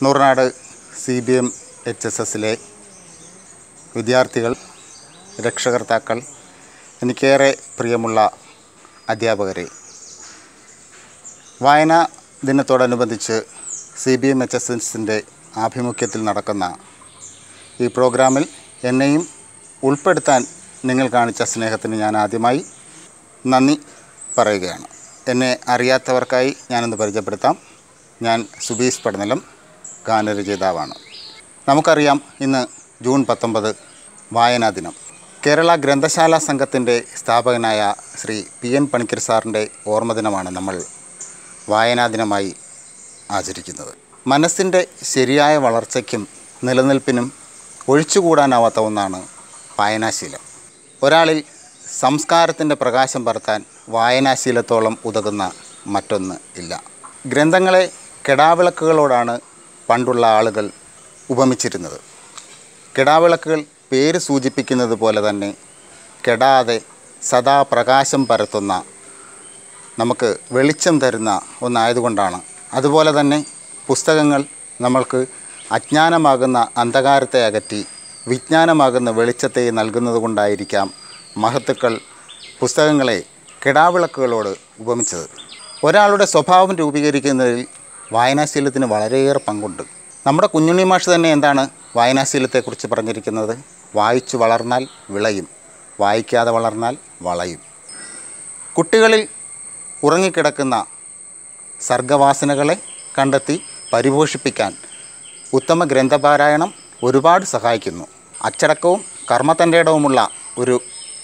Noornad C B M H S എസിലെ വിദ്യാർത്ഥികൾ രക്ഷകർത്താക്കൾ എനിക്കേറെ പ്രിയമുള്ള അധ്യാപകരെ വായനാ ദിനത്തോടനുബന്ധിച്ച് C B M H S എസിൻ്റെ ആഭിമുഖ്യത്തിൽ നടക്കുന്ന ഈ പ്രോഗ്രാമിൽ എന്നെയും ഉൾപ്പെടുത്താൻ നിങ്ങൾ കാണിച്ച സ്നേഹത്തിന് ഞാൻ ആദ്യമായി നന്ദി പറയുകയാണ് എന്നെ അറിയാത്തവർക്കായി ഞാനൊന്ന് പരിചയപ്പെടുത്താം ഞാൻ സുബീസ് പടനിലം ഗാനരചയിതാവാണ് നമുക്കറിയാം ഇന്ന് ജൂൺ പത്തൊമ്പത് വായനാ ദിനം കേരള ഗ്രന്ഥശാല സംഘത്തിൻ്റെ സ്ഥാപകനായ ശ്രീ പി എൻ പണിക്കർ സാറിൻ്റെ ഓർമ്മദിനമാണ് നമ്മൾ വായനാ ദിനമായി ആചരിക്കുന്നത് മനസ്സിൻ്റെ ശരിയായ വളർച്ചയ്ക്കും നിലനിൽപ്പിനും ഒഴിച്ചുകൂടാനാവാത്ത ഒന്നാണ് വായനാശീലം ഒരാളിൽ സംസ്കാരത്തിൻ്റെ പ്രകാശം പരത്താൻ വായനാശീലത്തോളം ഉതകുന്ന മറ്റൊന്ന് ഇല്ല ഗ്രന്ഥങ്ങളെ കെടാവിളക്കുകളോടാണ് പണ്ടുള്ള ആളുകൾ ഉപമിച്ചിരുന്നത് കെടാവിളക്കുകൾ പേര് സൂചിപ്പിക്കുന്നത് പോലെ തന്നെ കെടാതെ സദാ പ്രകാശം പരത്തുന്ന നമുക്ക് വെളിച്ചം തരുന്ന ഒന്നായതുകൊണ്ടാണ് അതുപോലെ തന്നെ പുസ്തകങ്ങൾ നമ്മൾക്ക് അജ്ഞാനമാകുന്ന അന്ധകാരത്തെ അകറ്റി വിജ്ഞാനമാകുന്ന വെളിച്ചത്തെ നൽകുന്നത് കൊണ്ടായിരിക്കാം മഹത്തുക്കൾ പുസ്തകങ്ങളെ കിടാവിളക്കുകളോട് ഉപമിച്ചത് ഒരാളുടെ സ്വഭാവം രൂപീകരിക്കുന്നതിൽ വായനാശീലത്തിന് വളരെയേറെ പങ്കുണ്ട് നമ്മുടെ കുഞ്ഞുണ്ണി മാഷ് തന്നെ എന്താണ് വായനാശീലത്തെക്കുറിച്ച് പറഞ്ഞിരിക്കുന്നത് വായിച്ചു വളർന്നാൽ വിളയും വായിക്കാതെ വളർന്നാൽ വളയും കുട്ടികളിൽ ഉറങ്ങിക്കിടക്കുന്ന സർഗവാസനകളെ കണ്ടെത്തി പരിപോഷിപ്പിക്കാൻ ഉത്തമ ഗ്രന്ഥപാരായണം ഒരുപാട് സഹായിക്കുന്നു അച്ചടക്കവും കർമ്മത്തൻ്റെടവുമുള്ള ഒരു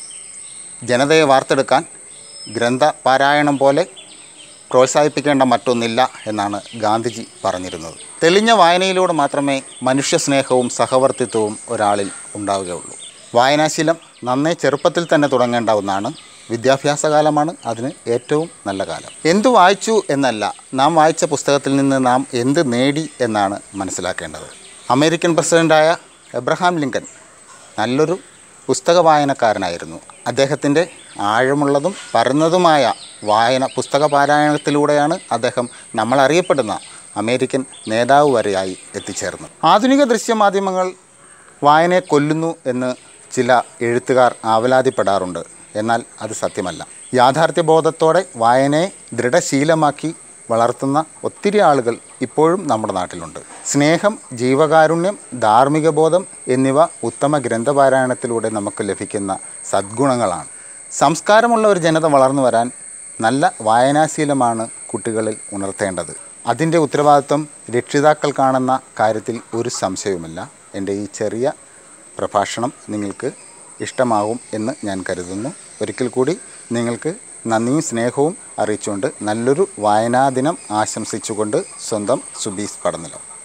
ജനതയെ വാർത്തെടുക്കാൻ ഗ്രന്ഥപാരായണം പോലെ പ്രോത്സാഹിപ്പിക്കേണ്ട മറ്റൊന്നില്ല എന്നാണ് ഗാന്ധിജി പറഞ്ഞിരുന്നത് തെളിഞ്ഞ വായനയിലൂടെ മാത്രമേ മനുഷ്യസ്നേഹവും സഹവർത്തിത്വവും ഒരാളിൽ ഉണ്ടാവുകയുള്ളൂ വായനാശീലം നന്നേ ചെറുപ്പത്തിൽ തന്നെ തുടങ്ങേണ്ട ഒന്നാണ് വിദ്യാഭ്യാസ കാലമാണ് അതിന് ഏറ്റവും നല്ല കാലം എന്തു വായിച്ചു എന്നല്ല നാം വായിച്ച പുസ്തകത്തിൽ നിന്ന് നാം എന്ത് നേടി എന്നാണ് മനസ്സിലാക്കേണ്ടത് അമേരിക്കൻ പ്രസിഡൻ്റായ എബ്രഹാം ലിങ്കൻ നല്ലൊരു പുസ്തക വായനക്കാരനായിരുന്നു അദ്ദേഹത്തിൻ്റെ ആഴമുള്ളതും പരന്നതുമായ വായന പുസ്തക പാരായണത്തിലൂടെയാണ് അദ്ദേഹം നമ്മൾ അറിയപ്പെടുന്ന അമേരിക്കൻ നേതാവ് വരെയായി എത്തിച്ചേർന്നത് ആധുനിക ദൃശ്യമാധ്യമങ്ങൾ വായനയെ കൊല്ലുന്നു എന്ന് ചില എഴുത്തുകാർ ആവലാതിപ്പെടാറുണ്ട് എന്നാൽ അത് സത്യമല്ല യാഥാർത്ഥ്യബോധത്തോടെ വായനയെ ദൃഢശീലമാക്കി വളർത്തുന്ന ഒത്തിരി ആളുകൾ ഇപ്പോഴും നമ്മുടെ നാട്ടിലുണ്ട് സ്നേഹം ജീവകാരുണ്യം ധാർമ്മിക ബോധം എന്നിവ ഉത്തമ ഗ്രന്ഥപാരായണത്തിലൂടെ നമുക്ക് ലഭിക്കുന്ന സദ്ഗുണങ്ങളാണ് സംസ്കാരമുള്ള ഒരു ജനത വളർന്നു വരാൻ നല്ല വായനാശീലമാണ് കുട്ടികളിൽ ഉണർത്തേണ്ടത് അതിൻ്റെ ഉത്തരവാദിത്വം രക്ഷിതാക്കൾ കാണുന്ന കാര്യത്തിൽ ഒരു സംശയവുമില്ല എൻ്റെ ഈ ചെറിയ പ്രഭാഷണം നിങ്ങൾക്ക് ഇഷ്ടമാവും എന്ന് ഞാൻ കരുതുന്നു ഒരിക്കൽ കൂടി നിങ്ങൾക്ക് നന്ദിയും സ്നേഹവും അറിയിച്ചുകൊണ്ട് നല്ലൊരു വായനാ ദിനം ആശംസിച്ചുകൊണ്ട് സ്വന്തം സുബീസ് പടനിലം